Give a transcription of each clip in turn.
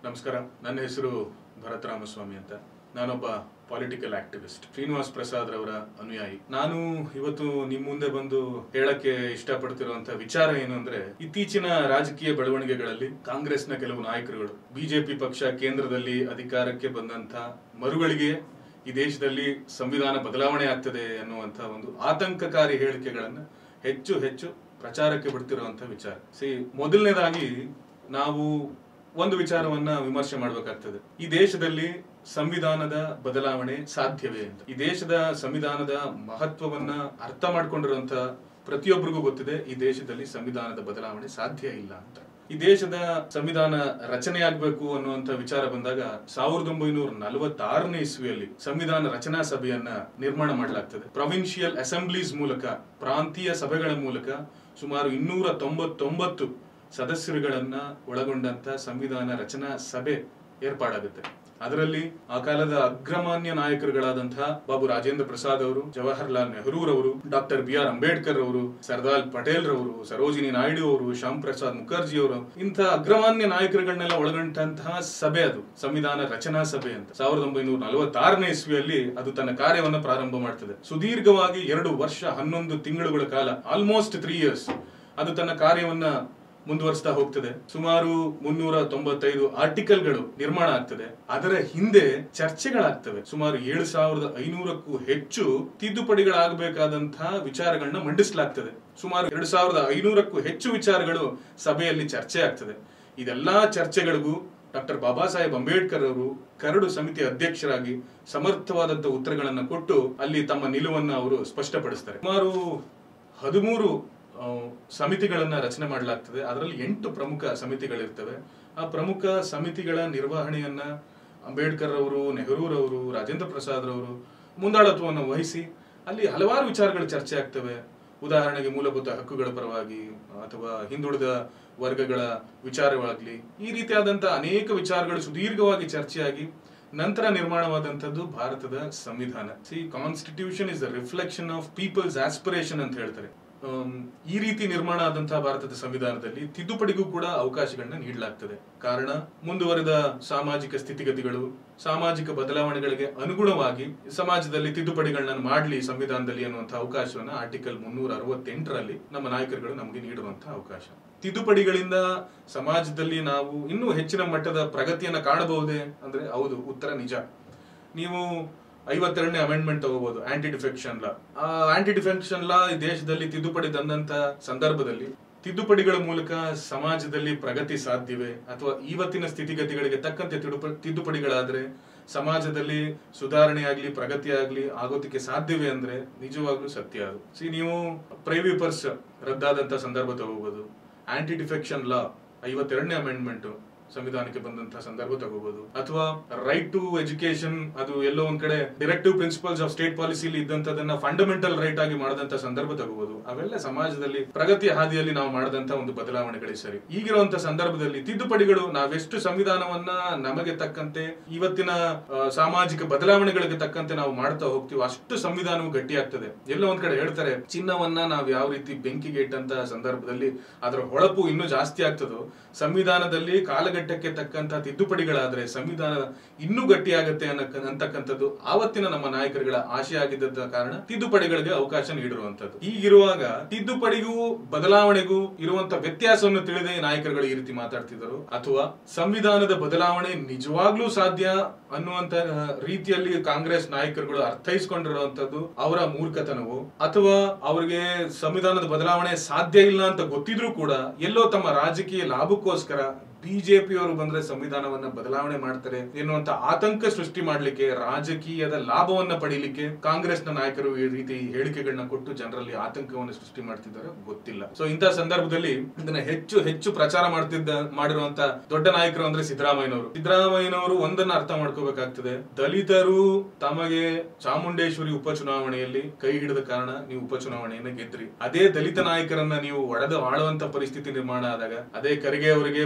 ನಮಸ್ಕಾರ ನನ್ನ ಹೆಸರು ಭರತ್ ರಾಮಸ್ವಾಮಿ ಅಂತ ನಾನೊಬ್ಬ ಪೊಲಿಟಿಕಲ್ ಆಕ್ಟಿವಿಸ್ಟ್ ಶ್ರೀನಿವಾಸ್ ಪ್ರಸಾದ್ ರವರ ಅನುಯಾಯಿ ನಾನು ಇವತ್ತು ನಿಮ್ ಮುಂದೆ ಬಂದು ಹೇಳಕ್ಕೆ ಇಷ್ಟಪಡ್ತಿರುವಂತ ವಿಚಾರ ಏನು ಅಂದ್ರೆ ಇತ್ತೀಚಿನ ರಾಜಕೀಯ ಬೆಳವಣಿಗೆಗಳಲ್ಲಿ ಕಾಂಗ್ರೆಸ್ನ ಕೆಲವು ನಾಯಕರುಗಳು ಬಿಜೆಪಿ ಪಕ್ಷ ಕೇಂದ್ರದಲ್ಲಿ ಅಧಿಕಾರಕ್ಕೆ ಬಂದಂತ ಮರುಗಳಿಗೆ ಈ ದೇಶದಲ್ಲಿ ಸಂವಿಧಾನ ಬದಲಾವಣೆ ಆಗ್ತದೆ ಅನ್ನುವಂತ ಒಂದು ಆತಂಕಕಾರಿ ಹೇಳಿಕೆಗಳನ್ನ ಹೆಚ್ಚು ಹೆಚ್ಚು ಪ್ರಚಾರಕ್ಕೆ ಬಿಡ್ತಿರುವಂತ ವಿಚಾರ ಸಿ ಮೊದಲನೇದಾಗಿ ನಾವು ಒಂದು ವಿಚಾರವನ್ನ ವಿಮರ್ಶೆ ಮಾಡಬೇಕಾಗ್ತದೆ ಈ ದೇಶದಲ್ಲಿ ಸಂವಿಧಾನದ ಬದಲಾವಣೆ ಸಾಧ್ಯವೇ ಅಂತ ಈ ದೇಶದ ಸಂವಿಧಾನದ ಮಹತ್ವವನ್ನ ಅರ್ಥ ಮಾಡ್ಕೊಂಡಿರುವಂತ ಪ್ರತಿಯೊಬ್ಬರಿಗೂ ಗೊತ್ತಿದೆ ಈ ದೇಶದಲ್ಲಿ ಸಂವಿಧಾನದ ಬದಲಾವಣೆ ಸಾಧ್ಯ ಇಲ್ಲ ಅಂತ ಈ ದೇಶದ ಸಂವಿಧಾನ ರಚನೆ ಆಗ್ಬೇಕು ಅನ್ನುವಂತ ವಿಚಾರ ಬಂದಾಗ ಸಾವಿರದ ಒಂಬೈನೂರ ನಲವತ್ತಾರನೇ ಇಸ್ವಿಯಲ್ಲಿ ಸಂವಿಧಾನ ರಚನಾ ಸಭೆಯನ್ನ ನಿರ್ಮಾಣ ಮಾಡಲಾಗ್ತದೆ ಪ್ರೊವಿನ್ಷಿಯಲ್ ಅಸೆಂಬ್ಲೀಸ್ ಮೂಲಕ ಪ್ರಾಂತೀಯ ಸಭೆಗಳ ಮೂಲಕ ಸುಮಾರು ಇನ್ನೂರ ತೊಂಬತ್ತೊಂಬತ್ತು ಸದಸ್ಯರುಗಳನ್ನ ಒಳಗೊಂಡಂತ ಸಂವಿಧಾನ ರಚನಾ ಸಭೆ ಏರ್ಪಾಡಾಗುತ್ತೆ ಅದರಲ್ಲಿ ಆ ಕಾಲದ ಅಗ್ರಮಾನ್ಯ ನಾಯಕರುಗಳಾದಂತಹ ಬಾಬು ರಾಜೇಂದ್ರ ಪ್ರಸಾದ್ ಅವರು ಜವಾಹರ್ಲಾಲ್ ನೆಹರು ರವರು ಡಾಕ್ಟರ್ ಬಿ ಆರ್ ಅಂಬೇಡ್ಕರ್ ಅವರು ಸರ್ದಾರ್ ಪಟೇಲ್ ರವರು ಸರೋಜಿನಿ ನಾಯ್ಡು ಅವರು ಶ್ಯಾಮ್ ಪ್ರಸಾದ್ ಮುಖರ್ಜಿ ಅವರು ಇಂಥ ಅಗ್ರಮಾನ್ಯ ನಾಯಕರುಗಳನ್ನೆಲ್ಲ ಒಳಗೊಂಡಂತಹ ಸಭೆ ಅದು ಸಂವಿಧಾನ ರಚನಾ ಸಭೆ ಅಂತ ಸಾವಿರದ ಒಂಬೈನೂರ ನಲವತ್ತಾರನೇ ಇಸ್ವಿಯಲ್ಲಿ ಅದು ತನ್ನ ಕಾರ್ಯವನ್ನ ಪ್ರಾರಂಭ ಮಾಡ್ತದೆ ಸುದೀರ್ಘವಾಗಿ ಎರಡು ವರ್ಷ ಹನ್ನೊಂದು ತಿಂಗಳುಗಳ ಕಾಲ ಆಲ್ಮೋಸ್ಟ್ ತ್ರೀ ಇಯರ್ಸ್ ಅದು ತನ್ನ ಕಾರ್ಯವನ್ನ ಮುಂದುವರಿಸ್ತಾ ಹೋಗ್ತದೆ ಸುಮಾರು ಮುನ್ನೂರ ತೊಂಬತ್ತೈದು ಆರ್ಟಿಕಲ್ಗಳು ನಿರ್ಮಾಣ ಆಗ್ತದೆ ಅದರ ಹಿಂದೆ ಚರ್ಚೆಗಳಾಗ್ತವೆ ಸುಮಾರು ಏಳು ಸಾವಿರದ ಐನೂರಕ್ಕೂ ಹೆಚ್ಚು ತಿದ್ದುಪಡಿಗಳಾಗಬೇಕಾದಂತಹ ವಿಚಾರಗಳನ್ನ ಮಂಡಿಸಲಾಗ್ತದೆ ಸುಮಾರು ಎರಡು ಸಾವಿರದ ಐನೂರಕ್ಕೂ ಹೆಚ್ಚು ವಿಚಾರಗಳು ಸಭೆಯಲ್ಲಿ ಚರ್ಚೆ ಆಗ್ತದೆ ಇದೆಲ್ಲಾ ಚರ್ಚೆಗಳಿಗೂ ಡಾಕ್ಟರ್ ಬಾಬಾ ಸಾಹೇಬ್ ಅಂಬೇಡ್ಕರ್ ಅವರು ಕರಡು ಸಮಿತಿ ಅಧ್ಯಕ್ಷರಾಗಿ ಸಮರ್ಥವಾದಂತ ಉತ್ತರಗಳನ್ನು ಕೊಟ್ಟು ಅಲ್ಲಿ ತಮ್ಮ ನಿಲುವನ್ನ ಅವರು ಸ್ಪಷ್ಟಪಡಿಸ್ತಾರೆ ಸುಮಾರು ಹದಿಮೂರು ಆ, ಸಮಿತಿಗಳನ್ನ ರಚನೆ ಮಾಡಲಾಗ್ತದೆ ಅದರಲ್ಲಿ ಎಂಟು ಪ್ರಮುಖ ಸಮಿತಿಗಳಿರ್ತವೆ ಆ ಪ್ರಮುಖ ಸಮಿತಿಗಳ ನಿರ್ವಹಣೆಯನ್ನ ಅಂಬೇಡ್ಕರ್ ಅವರು ನೆಹರೂರವರು ರಾಜೇಂದ್ರ ಪ್ರಸಾದ್ ರವರು ಮುಂದಾಳತ್ವವನ್ನು ವಹಿಸಿ ಅಲ್ಲಿ ಹಲವಾರು ವಿಚಾರಗಳು ಚರ್ಚೆ ಆಗ್ತವೆ ಉದಾಹರಣೆಗೆ ಮೂಲಭೂತ ಹಕ್ಕುಗಳ ಪರವಾಗಿ ಅಥವಾ ಹಿಂದುಳಿದ ವರ್ಗಗಳ ವಿಚಾರವಾಗ್ಲಿ ಈ ರೀತಿಯಾದಂತಹ ಅನೇಕ ವಿಚಾರಗಳು ಸುದೀರ್ಘವಾಗಿ ಚರ್ಚೆಯಾಗಿ ನಂತರ ನಿರ್ಮಾಣವಾದಂತದ್ದು ಭಾರತದ ಸಂವಿಧಾನ see constitution is the reflection of people's aspiration ಅಂತ ಹೇಳ್ತಾರೆ ಆಮ್, ಈ ರೀತಿ ನಿರ್ಮಾಣ ಆದಂತಹ ಭಾರತದ ಸಂವಿಧಾನದಲ್ಲಿ ತಿದ್ದುಪಡಿಗೂ ಕೂಡ ಅವಕಾಶಗಳನ್ನ ನೀಡಲಾಗ್ತದೆ ಕಾರಣ ಮುಂದುವರೆದ ಸಾಮಾಜಿಕ ಸ್ಥಿತಿಗತಿಗಳು ಸಾಮಾಜಿಕ ಬದಲಾವಣೆಗಳಿಗೆ ಅನುಗುಣವಾಗಿ ಸಮಾಜದಲ್ಲಿ ತಿದ್ದುಪಡಿಗಳನ್ನ ಮಾಡಲಿ ಸಂವಿಧಾನದಲ್ಲಿ ಅನ್ನುವಂತಹ ಅವಕಾಶವನ್ನ ಆರ್ಟಿಕಲ್ ಮುನ್ನೂರ ಅರವತ್ತೆಂಟರಲ್ಲಿ ನಮ್ಮ ನಾಯಕರುಗಳು ನಮಗೆ ನೀಡುವಂತಹ ಅವಕಾಶ ತಿದ್ದುಪಡಿಗಳಿಂದ ಸಮಾಜದಲ್ಲಿ ನಾವು ಇನ್ನೂ ಹೆಚ್ಚಿನ ಮಟ್ಟದ ಪ್ರಗತಿಯನ್ನ ಕಾಣಬಹುದೇ ಅಂದ್ರೆ ಹೌದು ಉತ್ತರ ನಿಜ ನೀವು ಐವತ್ತೆರಡನೇ ಅಮೆಂಡ್ಮೆಂಟ್ ತಗೋಬಹುದು ಆಂಟಿ ಡಿಫೆಕ್ಷನ್ ಲಾ ಆ ಆಂಟಿ ಡಿಫೆಕ್ಷನ್ ಲಾ ಈ ದೇಶದಲ್ಲಿ ತಿದ್ದುಪಡಿ ತಂದಂತ ಸಂದರ್ಭದಲ್ಲಿ ತಿದ್ದುಪಡಿಗಳ ಮೂಲಕ ಸಮಾಜದಲ್ಲಿ ಪ್ರಗತಿ ಸಾಧ್ಯವೇ ಅಥವಾ ಇವತ್ತಿನ ಸ್ಥಿತಿಗತಿಗಳಿಗೆ ತಕ್ಕಂತೆ ತಿಡುಪ- ತಿದ್ದುಪಡಿಗಳಾದ್ರೆ ಸಮಾಜದಲ್ಲಿ ಸುಧಾರಣೆ ಆಗ್ಲಿ ಪ್ರಗತಿ ಆಗ್ಲಿ ಆಗೋದಕ್ಕೆ ಸಾಧ್ಯವೇ ಅಂದ್ರೆ ನಿಜವಾಗ್ಲೂ ಸತ್ಯ ಅದು ಸಿ ನೀವು ಪ್ರೈವಿಪರ್ಸ್ ರದ್ದಾದಂತ ಸಂದರ್ಭ ತಗೋಬಹುದು ಆಂಟಿ ಡಿಫೆಕ್ಷನ್ ಲಾ ಐವತ್ತೆರಡನೇ ಅಮೆಂಡ್ಮೆಂಟ್ ಸಂವಿಧಾನಕ್ಕೆ ಬಂದಂತಹ ಸಂದರ್ಭ ತಗೋಬಹುದು ಅಥವಾ ರೈಟ್ ಟು ಎಜುಕೇಶನ್ ಅದು ಎಲ್ಲೋ ಒಂದ್ ಕಡೆ ಡೈರೆಕ್ಟಿವ್ ಪ್ರಿನ್ಸಿಪಲ್ಸ್ ಆಫ್ ಸ್ಟೇಟ್ ಪಾಲಿಸಿಲಿ ಇದ್ದಂತದನ್ನ ಫಂಡಮೆಂಟಲ್ ರೈಟ್ ಆಗಿ ಮಾಡದಂತ ಸಂದರ್ಭ ತಗೋಬಹುದು ಅವೆಲ್ಲ ಸಮಾಜದಲ್ಲಿ ಪ್ರಗತಿಯ ಹಾದಿಯಲ್ಲಿ ನಾವು ಮಾಡದಂತ ಒಂದು ಬದಲಾವಣೆಗಳೇ ಸರಿ ಈಗಿರುವಂತ ಸಂದರ್ಭದಲ್ಲಿ ತಿದ್ದುಪಡಿಗಳು ನಾವೆಷ್ಟು ಸಂವಿಧಾನವನ್ನ ನಮಗೆ ತಕ್ಕಂತೆ ಇವತ್ತಿನ ಆ, ಸಾಮಾಜಿಕ ಬದಲಾವಣೆಗಳಿಗೆ ತಕ್ಕಂತೆ ನಾವು ಮಾಡ್ತಾ ಹೋಗ್ತೀವಿ ಅಷ್ಟು ಸಂವಿಧಾನವು ಗಟ್ಟಿಯಾಗ್ತದೆ ಎಲ್ಲ ಒಂದ್ ಕಡೆ ಹೇಳ್ತಾರೆ ಚಿನ್ನವನ್ನ ನಾವು ಯಾವ ರೀತಿ ಬೆಂಕಿಗೆ ಇಟ್ಟಂತ ಸಂದರ್ಭದಲ್ಲಿ ಅದರ ಹೊಳಪು ಇನ್ನೂ ಜಾಸ್ತಿ ಆಗ್ತದೋ ಸಂವಿಧಾನದಲ್ಲಿ ಕಾಲಘಟ್ಟಕ್ಕೆ ತಕ್ಕಂತ ತಿದ್ದುಪಡಿಗಳಾದ್ರೆ ಸಂವಿಧಾನ ಇನ್ನೂ ಗಟ್ಟಿಯಾಗತ್ತೆ ಅನ್ನಕ್ಕ ಅಂತಕ್ಕಂಥದ್ದು ಆವತ್ತಿನ ನಮ್ಮ ನಾಯಕರುಗಳ ಆಶೆ ಆಗಿದ್ದ ಕಾರಣ ತಿದ್ದುಪಡಿಗಳಿಗೆ ಅವಕಾಶ ನೀಡಿರುವಂತದ್ದು ಹೀಗಿರುವಾಗ ತಿದ್ದುಪಡಿಗೂ ಬದಲಾವಣೆಗೂ ಇರುವಂತ ವ್ಯತ್ಯಾಸವನ್ನು ತಿಳಿದೇ ನಾಯಕರುಗಳು ಈ ರೀತಿ ಮಾತಾಡ್ತಿದ್ದರು ಅಥವಾ ಸಂವಿಧಾನದ ಬದಲಾವಣೆ ನಿಜವಾಗ್ಲೂ ಸಾಧ್ಯ ಅನ್ನುವಂತ ರೀತಿಯಲ್ಲಿ ಕಾಂಗ್ರೆಸ್ ನಾಯಕರುಗಳು ಅರ್ಥೈಸ್ಕೊಂಡಿರುವಂತದ್ದು ಅವರ ಮೂರ್ಖತನವು ಅಥವಾ ಅವರಿಗೆ ಸಂವಿಧಾನದ ಬದಲಾವಣೆ ಸಾಧ್ಯ ಇಲ್ಲ ಅಂತ ಗೊತ್ತಿದ್ರೂ ಕೂಡ ಎಲ್ಲೋ ತಮ್ಮ ರಾಜಕೀಯ ಲಾಭಕ್ಕೋಸ್ಕರ ಬಿಜೆಪಿಯವರು ಬಂದ್ರೆ ಸಂವಿಧಾನವನ್ನ ಬದಲಾವಣೆ ಮಾಡ್ತಾರೆ ಎನ್ನುವಂತ ಆತಂಕ ಸೃಷ್ಟಿ ಮಾಡ್ಲಿಕ್ಕೆ ರಾಜಕೀಯದ ಲಾಭವನ್ನ ಪಡೀಲಿಕ್ಕೆ ಕಾಂಗ್ರೆಸ್ನ ನಾಯಕರು ಈ ರೀತಿ ಹೇಳಿಕೆಗಳನ್ನ ಕೊಟ್ಟು ಜನರಲ್ಲಿ ಆತಂಕವನ್ನು ಸೃಷ್ಟಿ ಮಾಡ್ತಿದ್ದಾರೆ ಗೊತ್ತಿಲ್ಲ ಸೊ ಇಂತಹ ಸಂದರ್ಭದಲ್ಲಿ ಇದನ್ನ ಹೆಚ್ಚು ಹೆಚ್ಚು ಪ್ರಚಾರ ಮಾಡ್ತಿದ್ದ ಮಾಡಿರುವಂತ ದೊಡ್ಡ ನಾಯಕರು ಅಂದ್ರೆ ಸಿದ್ದರಾಮಯ್ಯನವರು ಸಿದ್ದರಾಮಯ್ಯನವರು ಒಂದನ್ನ ಅರ್ಥ ಮಾಡ್ಕೋಬೇಕಾಗ್ತದೆ ದಲಿತರು ತಮಗೆ ಚಾಮುಂಡೇಶ್ವರಿ ಉಪಚುನಾವಣೆಯಲ್ಲಿ ಕೈ ಹಿಡಿದ ಕಾರಣ ನೀವು ಉಪಚುನಾವಣೆಯನ್ನ ಗೆದ್ರಿ ಅದೇ ದಲಿತ ನಾಯಕರನ್ನ ನೀವು ಒಡೆದು ಆಳುವಂತ ಪರಿಸ್ಥಿತಿ ನಿರ್ಮಾಣ ಆದಾಗ ಅದೇ ಖರ್ಗೆ ಅವರಿಗೆ ಪರಮೇಶ್ವರ್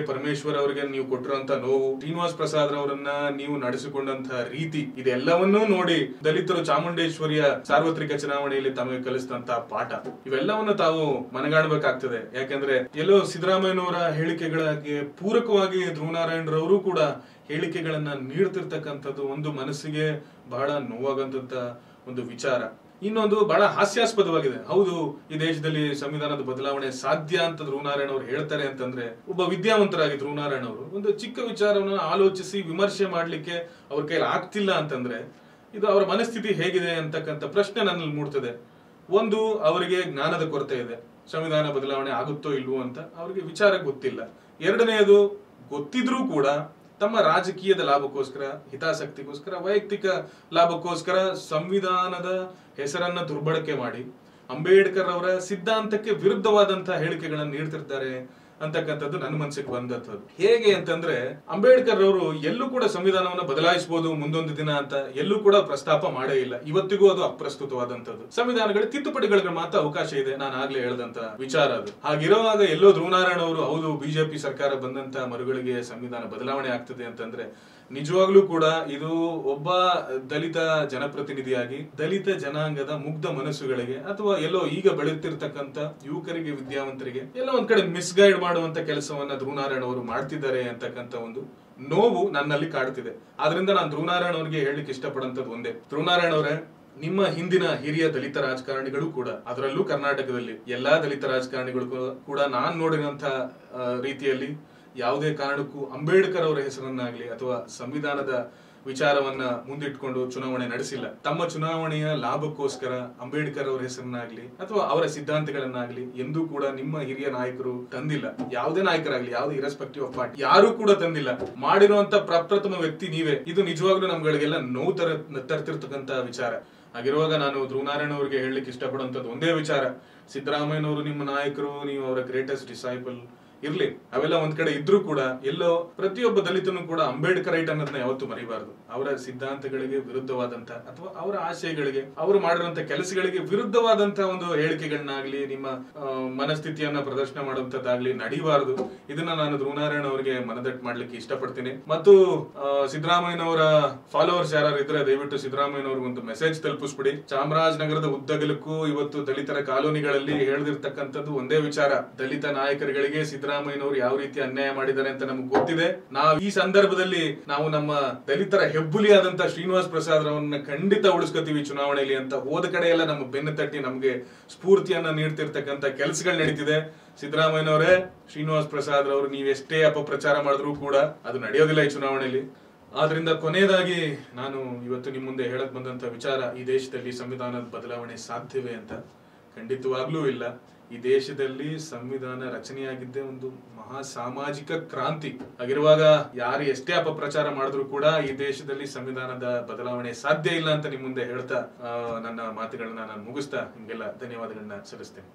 ಈಶ್ವರ್ ಅವರಿಗೆ ನೀವು ಕೊಟ್ಟಿರುವಂತ ನೋವು ಶ್ರೀನಿವಾಸ್ ಪ್ರಸಾದ್ ಅವರನ್ನ ನೀವು ನಡೆಸಿಕೊಂಡಂತಹ ರೀತಿ ಇದೆಲ್ಲವನ್ನೂ ನೋಡಿ ದಲಿತರು ಚಾಮುಂಡೇಶ್ವರಿಯ ಸಾರ್ವತ್ರಿಕ ಚುನಾವಣೆಯಲ್ಲಿ ತಮಗೆ ಕಲಿಸಿದಂತಹ ಪಾಠ ಇವೆಲ್ಲವನ್ನು ತಾವು ಮನಗಾಣಬೇಕಾಗ್ತದೆ ಯಾಕಂದ್ರೆ ಎಲ್ಲೋ ಸಿದ್ದರಾಮಯ್ಯನವರ ಹೇಳಿಕೆಗಳಿಗೆ ಪೂರಕವಾಗಿ ಧ್ರುವನಾರಾಯಣರವರು ಕೂಡ ಹೇಳಿಕೆಗಳನ್ನ ನೀಡ್ತಿರ್ತಕ್ಕಂಥದ್ದು ಒಂದು ಮನಸ್ಸಿಗೆ ಬಹಳ ನೋವಾಗಂತ ಒಂದು ವಿಚಾರ ಇನ್ನೊಂದು ಬಹಳ ಹಾಸ್ಯಾಸ್ಪದವಾಗಿದೆ ಹೌದು ಈ ದೇಶದಲ್ಲಿ ಸಂವಿಧಾನದ ಬದಲಾವಣೆ ಸಾಧ್ಯ ಅಂತ ಧ್ರುವನಾರಾಯಣ ಅವರು ಹೇಳ್ತಾರೆ ಅಂತಂದ್ರೆ ಒಬ್ಬ ವಿದ್ಯಾವಂತರಾಗಿ ಧ್ರುವನಾರಾಯಣ ಅವರು ಒಂದು ಚಿಕ್ಕ ವಿಚಾರವನ್ನು ಆಲೋಚಿಸಿ ವಿಮರ್ಶೆ ಮಾಡ್ಲಿಕ್ಕೆ ಅವ್ರ ಕೈಲಿ ಆಗ್ತಿಲ್ಲ ಅಂತಂದ್ರೆ ಇದು ಅವರ ಮನಸ್ಥಿತಿ ಹೇಗಿದೆ ಅಂತಕ್ಕಂಥ ಪ್ರಶ್ನೆ ನನ್ನಲ್ಲಿ ಮೂಡ್ತದೆ ಒಂದು ಅವರಿಗೆ ಜ್ಞಾನದ ಕೊರತೆ ಇದೆ ಸಂವಿಧಾನ ಬದಲಾವಣೆ ಆಗುತ್ತೋ ಇಲ್ವೋ ಅಂತ ಅವರಿಗೆ ವಿಚಾರ ಗೊತ್ತಿಲ್ಲ ಎರಡನೆಯದು ಗೊತ್ತಿದ್ರೂ ಕೂಡ ತಮ್ಮ ರಾಜಕೀಯದ ಲಾಭಕ್ಕೋಸ್ಕರ ಹಿತಾಸಕ್ತಿಗೋಸ್ಕರ ವೈಯಕ್ತಿಕ ಲಾಭಕ್ಕೋಸ್ಕರ ಸಂವಿಧಾನದ ಹೆಸರನ್ನ ದುರ್ಬಳಕೆ ಮಾಡಿ ಅಂಬೇಡ್ಕರ್ ಅವರ ಸಿದ್ಧಾಂತಕ್ಕೆ ವಿರುದ್ಧವಾದಂತಹ ಹೇಳಿಕೆಗಳನ್ನು ನೀಡ್ತಿರ್ತಾರೆ ಅಂತಕ್ಕಂಥದ್ದು ನನ್ನ ಮನಸ್ಸಿಗೆ ಬಂದದ್ದು ಹೇಗೆ ಅಂತಂದ್ರೆ ಅಂಬೇಡ್ಕರ್ ಅವರು ಎಲ್ಲೂ ಕೂಡ ಸಂವಿಧಾನವನ್ನ ಬದಲಾಯಿಸಬಹುದು ಮುಂದೊಂದು ದಿನ ಅಂತ ಎಲ್ಲೂ ಕೂಡ ಪ್ರಸ್ತಾಪ ಮಾಡೇ ಇಲ್ಲ ಇವತ್ತಿಗೂ ಅದು ಅಪ್ರಸ್ತುತವಾದಂತದ್ದು ಸಂವಿಧಾನಗಳ ತಿದ್ದುಪಡಿಗಳಿಗೆ ಮಾತ್ರ ಅವಕಾಶ ಇದೆ ನಾನು ಆಗ್ಲೇ ಹೇಳ್ದಂತ ವಿಚಾರ ಅದು ಹಾಗಿರುವಾಗ ಎಲ್ಲೋ ಧ್ರುವನಾರಾಯಣ ಅವರು ಹೌದು ಬಿಜೆಪಿ ಸರ್ಕಾರ ಬಂದಂತ ಮರುಗಳಿಗೆ ಸಂವಿಧಾನ ಬದಲಾವಣೆ ಆಗ್ತದೆ ಅಂತಂದ್ರೆ ನಿಜವಾಗ್ಲೂ ಕೂಡ ಇದು ಒಬ್ಬ ದಲಿತ ಜನಪ್ರತಿನಿಧಿಯಾಗಿ ದಲಿತ ಜನಾಂಗದ ಮುಗ್ಧ ಮನಸ್ಸುಗಳಿಗೆ ಅಥವಾ ಎಲ್ಲೋ ಈಗ ಬೆಳೆಯುತ್ತಿರ್ತಕ್ಕಂಥ ಯುವಕರಿಗೆ ವಿದ್ಯಾವಂತರಿಗೆ ಎಲ್ಲೋ ಒಂದ್ ಕಡೆ ಮಿಸ್ಗೈಡ್ ಮಾಡುವಂತ ಕೆಲಸವನ್ನ ಧ್ರುವನಾರಾಯಣ ಅವರು ಮಾಡ್ತಿದ್ದಾರೆ ಅಂತಕ್ಕಂಥ ಒಂದು ನೋವು ನನ್ನಲ್ಲಿ ಕಾಡ್ತಿದೆ ಆದ್ರಿಂದ ನಾನು ಧ್ರುವನಾರಾಯಣ ಅವರಿಗೆ ಹೇಳಲಿಕ್ಕೆ ಇಷ್ಟಪಡಂತದ್ದು ಒಂದೇ ಧ್ರುವನಾರಾಯಣ ಅವರೇ ನಿಮ್ಮ ಹಿಂದಿನ ಹಿರಿಯ ದಲಿತ ರಾಜಕಾರಣಿಗಳು ಕೂಡ ಅದರಲ್ಲೂ ಕರ್ನಾಟಕದಲ್ಲಿ ಎಲ್ಲಾ ದಲಿತ ರಾಜಕಾರಣಿಗಳು ಕೂಡ ನಾನ್ ನೋಡಿದಂತ ರೀತಿಯಲ್ಲಿ ಯಾವುದೇ ಕಾರಣಕ್ಕೂ ಅಂಬೇಡ್ಕರ್ ಅವರ ಹೆಸರನ್ನಾಗ್ಲಿ ಅಥವಾ ಸಂವಿಧಾನದ ವಿಚಾರವನ್ನ ಮುಂದಿಟ್ಕೊಂಡು ಚುನಾವಣೆ ನಡೆಸಿಲ್ಲ ತಮ್ಮ ಚುನಾವಣೆಯ ಲಾಭಕ್ಕೋಸ್ಕರ ಅಂಬೇಡ್ಕರ್ ಅವರ ಹೆಸರನ್ನಾಗ್ಲಿ ಅಥವಾ ಅವರ ಸಿದ್ಧಾಂತಗಳನ್ನಾಗ್ಲಿ ಎಂದೂ ಕೂಡ ನಿಮ್ಮ ಹಿರಿಯ ನಾಯಕರು ತಂದಿಲ್ಲ ಯಾವುದೇ ನಾಯಕರಾಗ್ಲಿ ಯಾವುದೇ ಇರೆಸ್ಪೆಕ್ಟಿವ್ ಆಫ್ ಪಾರ್ಟಿ ಯಾರು ಕೂಡ ತಂದಿಲ್ಲ ಮಾಡಿರುವಂತ ಪ್ರಪ್ರಥಮ ವ್ಯಕ್ತಿ ನೀವೇ ಇದು ನಿಜವಾಗ್ಲೂ ನಮ್ಗಳಿಗೆಲ್ಲ ನೋವು ತರ ತರ್ತಿರ್ತಕ್ಕಂತ ವಿಚಾರ ಹಾಗಿರುವಾಗ ನಾನು ಧ್ರುವನಾರಾಯಣ ಅವರಿಗೆ ಹೇಳಲಿಕ್ಕೆ ಇಷ್ಟಪಡುವಂತದ್ದು ಒಂದೇ ವಿಚಾರ ಸಿದ್ದರಾಮಯ್ಯನವರು ನಿಮ್ಮ ನಾಯಕರು ನೀವು ಅವರ ಗ್ರೇಟೆಸ್ಟ್ ಡಿಸೈಪಲ್ ಇರ್ಲಿ ಅವೆಲ್ಲ ಒಂದ್ ಕಡೆ ಇದ್ರೂ ಕೂಡ ಎಲ್ಲೋ ಪ್ರತಿಯೊಬ್ಬ ದಲಿತನು ಕೂಡ ಅಂಬೇಡ್ಕರ್ ರೈಟ್ ಅನ್ನೋದನ್ನ ಯಾವತ್ತೂ ಮರಿಬಾರದು ಅವರ ಸಿದ್ಧಾಂತಗಳಿಗೆ ವಿರುದ್ಧವಾದಂತ ಅಥವಾ ಅವರ ಆಶಯಗಳಿಗೆ ಅವರು ಮಾಡಿರುವಂತ ಕೆಲಸಗಳಿಗೆ ವಿರುದ್ಧವಾದಂತ ಒಂದು ಹೇಳಿಕೆಗಳನ್ನಾಗ್ಲಿ ನಿಮ್ಮ ಆ, ಮನಸ್ಥಿತಿಯನ್ನ ಪ್ರದರ್ಶನ ಮಾಡುವಂತದ್ದಾಗ್ಲಿ ನಡೀಬಾರದು ಇದನ್ನ ನಾನು ಧ್ರುವನಾರಾಯಣ ಅವರಿಗೆ ಮನದಟ್ಟು ಮಾಡ್ಲಿಕ್ಕೆ ಇಷ್ಟಪಡ್ತೀನಿ ಮತ್ತು ಆ, ಸಿದ್ದರಾಮಯ್ಯನವರ ಫಾಲೋವರ್ಸ್ ಯಾರು ಇದ್ರೆ ದಯವಿಟ್ಟು ಸಿದ್ದರಾಮಯ್ಯನವ್ರಿಗೆ ಒಂದು ಮೆಸೇಜ್ ತಲುಪಿಸ್ಬಿಡಿ ಚಾಮರಾಜನಗರದ ಉದ್ದಗಲಕ್ಕೂ ಇವತ್ತು ದಲಿತರ ಕಾಲೋನಿಗಳಲ್ಲಿ ಹೇಳ್ದಿರ್ತಕ್ಕಂಥದ್ದು ಒಂದೇ ವಿಚಾರ ದಲಿತ ನಾಯಕರುಗಳಿಗೆ ಸಿದ್ದರಾಮಯ್ಯನವರು ಯಾವ ರೀತಿ ಅನ್ಯಾಯ ಮಾಡಿದ್ದಾರೆ ಅಂತ ನಮ್ಗೆ ಗೊತ್ತಿದೆ ನಾವು ಈ ಸಂದರ್ಭದಲ್ಲಿ ನಾವು ನಮ್ಮ ದಲಿತರ ಹೆಬ್ಬುಲಿಯಾದಂತ ಶ್ರೀನಿವಾಸ್ ಪ್ರಸಾದ್ ಅವರನ್ನ ಖಂಡಿತ ಉಳಿಸ್ಕೊತೀವಿ ಚುನಾವಣೆಯಲ್ಲಿ ಅಂತ ಹೋದ ಕಡೆ ಎಲ್ಲ ನಮ್ಮ ಬೆನ್ನು ತಟ್ಟಿ ನಮ್ಗೆ ಸ್ಫೂರ್ತಿಯನ್ನ ನೀಡ್ತಿರ್ತಕ್ಕಂಥ ಕೆಲಸಗಳು ನಡೀತಿದೆ ಸಿದ್ದರಾಮಯ್ಯನವರೇ ಶ್ರೀನಿವಾಸ್ ಪ್ರಸಾದ್ ಅವರು ನೀವೆಷ್ಟೇ ಅಪಪ್ರಚಾರ ಮಾಡಿದ್ರು ಕೂಡ ಅದು ನಡೆಯೋದಿಲ್ಲ ಈ ಚುನಾವಣೆಯಲ್ಲಿ ಆದ್ರಿಂದ ಕೊನೆಯದಾಗಿ ನಾನು ಇವತ್ತು ನಿಮ್ಮ ಮುಂದೆ ಹೇಳಕ್ ಬಂದಂತ ವಿಚಾರ ಈ ದೇಶದಲ್ಲಿ ಸಂವಿಧಾನದ ಬದಲಾವಣೆ ಸಾಧ್ಯವೇ ಅಂತ ಖಂಡಿತವಾಗ್ಲೂ ಇಲ್ಲ ಈ ದೇಶದಲ್ಲಿ ಸಂವಿಧಾನ ರಚನೆಯಾಗಿದ್ದೇ ಒಂದು ಮಹಾ ಸಾಮಾಜಿಕ ಕ್ರಾಂತಿ ಹಾಗಿರುವಾಗ ಯಾರು ಎಷ್ಟೇ ಅಪಪ್ರಚಾರ ಮಾಡಿದ್ರು ಕೂಡ ಈ ದೇಶದಲ್ಲಿ ಸಂವಿಧಾನದ ಬದಲಾವಣೆ ಸಾಧ್ಯ ಇಲ್ಲ ಅಂತ ನಿಮ್ ಮುಂದೆ ಹೇಳ್ತಾ ಆ, ನನ್ನ ಮಾತುಗಳನ್ನ ನಾನು ಮುಗಿಸ್ತಾ ನಿಮ್ಗೆಲ್ಲ ಧನ್ಯವಾದಗಳನ್ನ ಸಲ್ಲಿಸ್ತೇನೆ